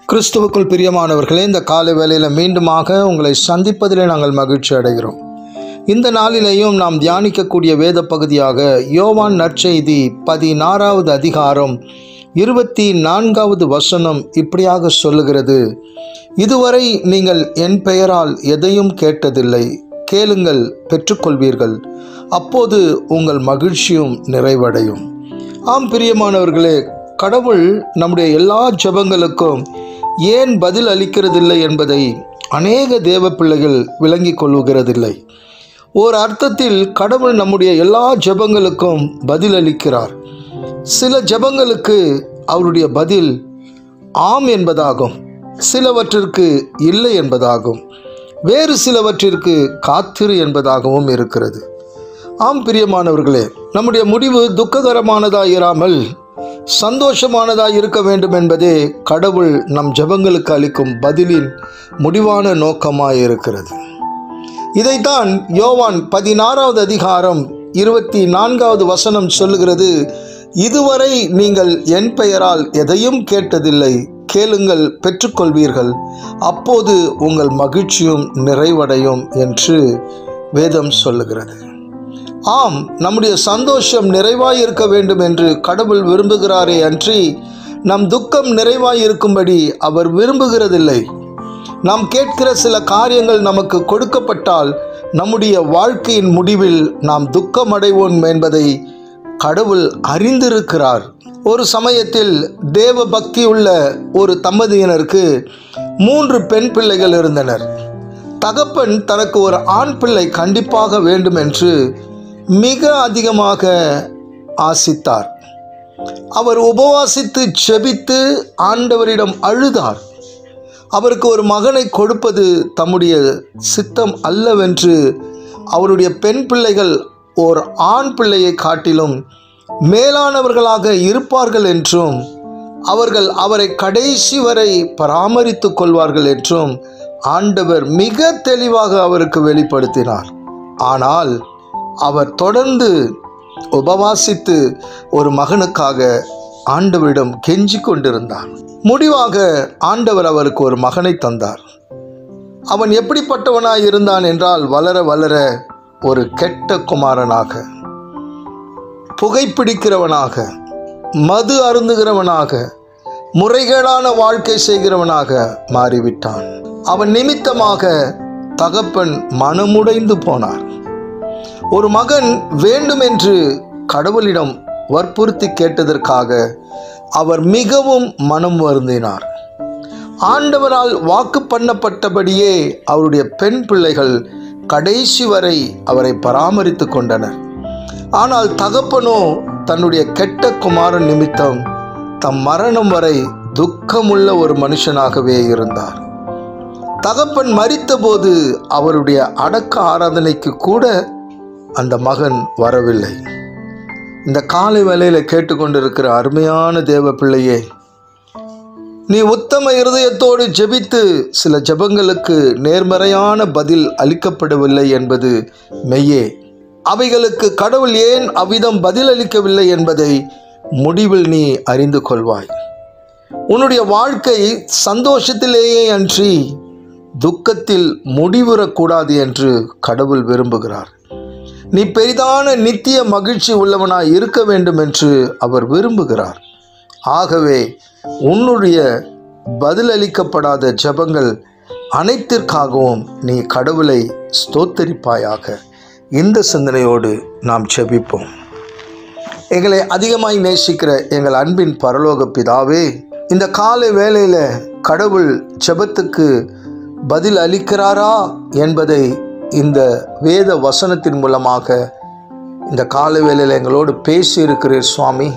கிறிஸ்துவுக்குள் பிரியமானவர்களே இந்த காலை வேளையில் மீண்டுமாக உங்களை சந்திப்பதிலே நாங்கள் மகிழ்ச்சி அடைகிறோம் இந்த நாளிலேயும் நாம் தியானிக்கக்கூடிய வேத பகுதியாக யோவான் நற்செய்தி பதினாறாவது அதிகாரம் இருபத்தி நான்காவது வசனம் இப்படியாக சொல்லுகிறது இதுவரை நீங்கள் என் பெயரால் எதையும் கேட்டதில்லை கேளுங்கள் பெற்றுக்கொள்வீர்கள் அப்போது உங்கள் மகிழ்ச்சியும் நிறைவடையும் ஆம் பிரியமானவர்களே கடவுள் நம்முடைய எல்லா ஜெபங்களுக்கும் ஏன் பதில் அளிக்கிறதில்லை என்பதை அநேக தேவ பிள்ளைகள் விளங்கிக் கொள்ளுகிறதில்லை ஓர் அர்த்தத்தில் கடவுள் நம்முடைய எல்லா ஜெபங்களுக்கும் பதில் அளிக்கிறார் சில ஜெபங்களுக்கு அவருடைய பதில் ஆம் என்பதாகும் சிலவற்றிற்கு இல்லை என்பதாகும் வேறு சிலவற்றிற்கு காத்திரு என்பதாகவும் இருக்கிறது ஆம் பிரியமானவர்களே நம்முடைய முடிவு துக்ககரமானதாக இராமல் சந்தோஷமானதாக இருக்க வேண்டும் என்பதே கடவுள் நம் ஜெபங்களுக்கு அளிக்கும் பதிலின் முடிவான நோக்கமாக இருக்கிறது இதைத்தான் யோவான் பதினாறாவது அதிகாரம் இருபத்தி நான்காவது வசனம் சொல்லுகிறது இதுவரை நீங்கள் என் பெயரால் எதையும் கேட்டதில்லை கேளுங்கள் பெற்றுக்கொள்வீர்கள் அப்போது உங்கள் மகிழ்ச்சியும் நிறைவடையும் என்று வேதம் சொல்லுகிறது ஆம் நம்முடைய சந்தோஷம் நிறைவாய் இருக்க வேண்டும் என்று கடவுள் விரும்புகிறாரே அன்றி நம் துக்கம் நிறைவாய் இருக்கும்படி அவர் விரும்புகிறதில்லை நாம் கேட்கிற சில காரியங்கள் நமக்கு கொடுக்கப்பட்டால் நம்முடைய வாழ்க்கையின் முடிவில் நாம் துக்கமடைவோம் என்பதை கடவுள் அறிந்திருக்கிறார் ஒரு சமயத்தில் தேவ பக்தி உள்ள ஒரு தம்பதியினருக்கு மூன்று பெண் பிள்ளைகள் இருந்தனர் தகப்பன் தனக்கு ஒரு ஆண் பிள்ளை கண்டிப்பாக வேண்டும் என்று மிக அதிகமாக ஆசித்தார் அவர் உபவாசித்து செபித்து ஆண்டவரிடம் அழுதார் அவருக்கு ஒரு மகனை கொடுப்பது தம்முடைய சித்தம் அல்லவென்று அவருடைய பெண் பிள்ளைகள் ஓர் ஆண் பிள்ளையை காட்டிலும் மேலானவர்களாக இருப்பார்கள் என்றும் அவர்கள் அவரை கடைசி வரை பராமரித்து கொள்வார்கள் என்றும் ஆண்டவர் மிக தெளிவாக அவருக்கு வெளிப்படுத்தினார் ஆனால் அவர் தொடர்ந்து உபவாசித்து ஒரு மகனுக்காக ஆண்டவரிடம் கெஞ்சி கொண்டிருந்தார் முடிவாக ஆண்டவர் அவருக்கு ஒரு மகனை தந்தார் அவன் எப்படிப்பட்டவனாய் இருந்தான் என்றால் வளர வளர ஒரு கெட்ட குமாரனாக புகைப்பிடிக்கிறவனாக மது அருந்துகிறவனாக முறைகேடான வாழ்க்கை செய்கிறவனாக மாறிவிட்டான் அவன் நிமித்தமாக தகப்பன் மனமுடைந்து போனார் ஒரு மகன் வேண்டுமென்று கடவுளிடம் வற்புறுத்தி கேட்டதற்காக அவர் மிகவும் மனம் வருந்தினார் ஆண்டவரால் வாக்கு பண்ணப்பட்டபடியே அவருடைய பெண் பிள்ளைகள் கடைசி வரை அவரை பராமரித்து கொண்டனர் ஆனால் தகப்பனோ தன்னுடைய கெட்ட குமாரன் நிமித்தம் தம் மரணம் வரை துக்கமுள்ள ஒரு மனுஷனாகவே இருந்தார் தகப்பன் மறித்தபோது அவருடைய அடக்க ஆராதனைக்கு கூட அந்த மகன் வரவில்லை இந்த காலை வேளையில் கேட்டுக்கொண்டிருக்கிற அருமையான தேவ பிள்ளையே நீ உத்தம இருதயத்தோடு ஜெபித்து சில ஜெபங்களுக்கு நேர்மறையான பதில் அளிக்கப்படவில்லை என்பது மெய்யே அவைகளுக்கு கடவுள் ஏன் அவ்விதம் பதில் அளிக்கவில்லை என்பதை முடிவில் நீ அறிந்து கொள்வாய் உன்னுடைய வாழ்க்கை சந்தோஷத்திலேயே அன்றி துக்கத்தில் முடிவுறக்கூடாது என்று கடவுள் விரும்புகிறார் நீ பெரிதான நித்திய மகிழ்ச்சி உள்ளவனாய் இருக்க வேண்டும் என்று அவர் விரும்புகிறார் ஆகவே உன்னுடைய பதிலளிக்கப்படாத ஜபங்கள் அனைத்திற்காகவும் நீ கடவுளை ஸ்தோத்தரிப்பாயாக இந்த சிந்தனையோடு நாம் ஜெபிப்போம் எங்களை அதிகமாய் நேசிக்கிற எங்கள் அன்பின் பரலோக பிதாவே இந்த காலை வேளையில் கடவுள் ஜெபத்துக்கு பதில் அளிக்கிறாரா என்பதை இந்த வேத வசனத்தின் மூலமாக இந்த கால வேளையில் எங்களோடு பேசி இருக்கிறீர் சுவாமி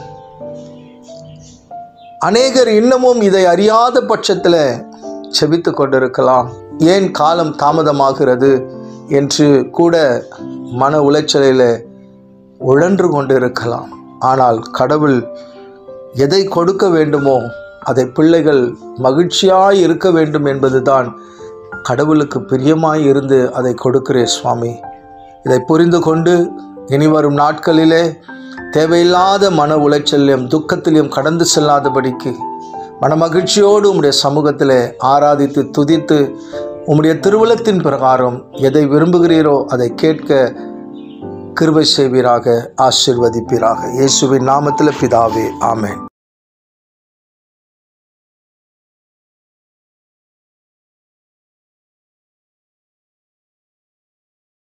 அநேகர் இன்னமும் இதை அறியாத பட்சத்தில் செபித்து கொண்டிருக்கலாம் ஏன் காலம் தாமதமாகிறது என்று கூட மன உளைச்சலில் உழன்று கொண்டிருக்கலாம் ஆனால் கடவுள் எதை கொடுக்க வேண்டுமோ அதை பிள்ளைகள் மகிழ்ச்சியாய் இருக்க வேண்டும் என்பதுதான் கடவுளுக்கு பிரியமாய் இருந்து அதை கொடுக்கிறே சுவாமி இதை புரிந்து கொண்டு இனி வரும் நாட்களிலே தேவையில்லாத மன உளைச்சலையும் துக்கத்திலையும் கடந்து செல்லாதபடிக்கு மனமகிழ்ச்சியோடு உம்முடைய சமூகத்தில் ஆராதித்து துதித்து உம்முடைய திருவுளத்தின் பிரகாரம் எதை விரும்புகிறீரோ அதை கேட்க கிருபை செய்வீராக ஆசிர்வதிப்பீராக இயேசுவின் நாமத்தில் பிதாவே ஆமென்